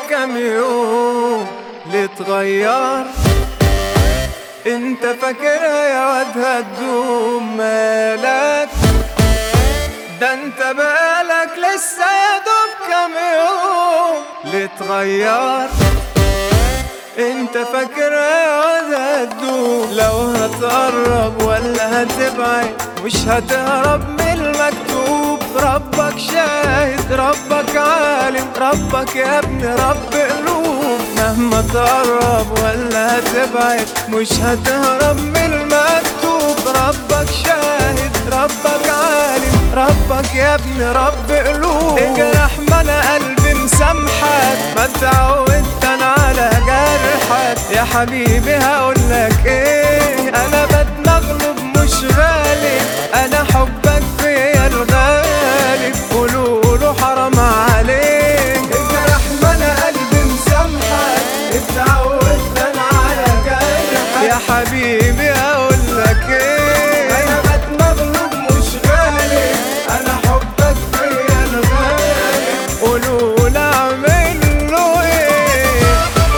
بكام يوم لتغير انت فاكرها يا واد هتدوم مالك ده انت بقالك لسه يا دوب كام يوم لتغير انت فاكرها يا واد هتدوم لو هتقرب ولا هتبعد مش هتهرب من المكتوب ربك شاهد ربك عالم ربك يا ابن رب قلوب مهما تقرب ولا هتبعد مش هتهرب من المكتوب ربك شاهد ربك عالم ربك يا ابن رب قلوب اجرح ما انا قلبي مسامحك ما تعودت انا على جرحك يا حبيبي هقولك ايه انا بتمغلب مش غالب انا حبك فيا الغالب قولوله حرام عليك اجرح ما انا قلبي مسامحك اتعودت انا على جرحك يا حبيبي هقولك ايه انا بتمغلب مش غالب انا حبك فيا الغالب قولوله اعمل له ايه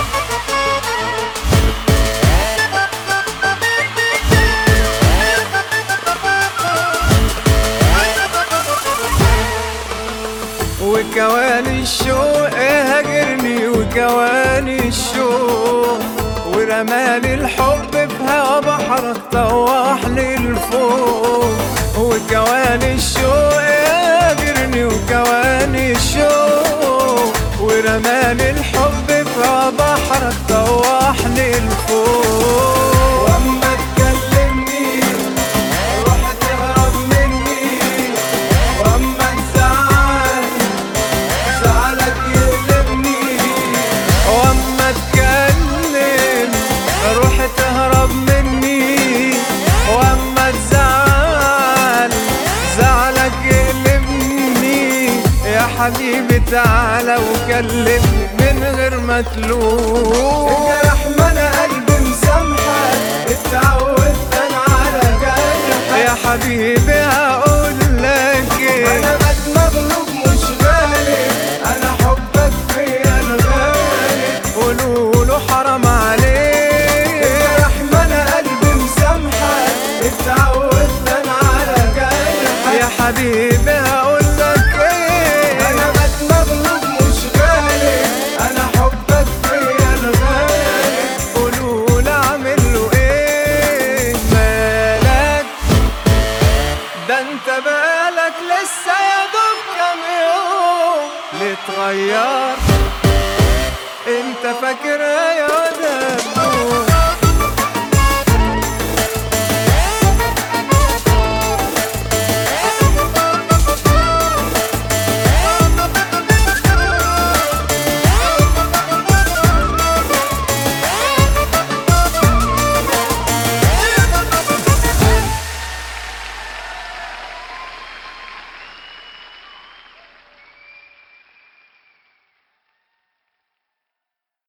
وكواني الشوق هاجرني وكواني الشوق ورمالي الحب في هوا بحرك طوحني لفوق وكواني الشوق هاجرني وكواني الشوق ورمالي الحب في هوا بحرك طوحني لفوق واما تكلمني روح تهرب مني واما تزعل زعلك يقلبني واما اتكلم روح تهرب مني واما تزعل زعلك يقلبني يا حبيبي تعالى وكلمني من غير ما تلوم اجرح ما انا قلبي مسامحك اتعودت انا على جرحك يا حبيبي هقول لك ايه انا بتمغلب مش غالب انا حبك فيا الغالب قولوله حرام عليك اجرح ما انا قلبي مسامحك اتعودت انا على جرحك يا حبيبي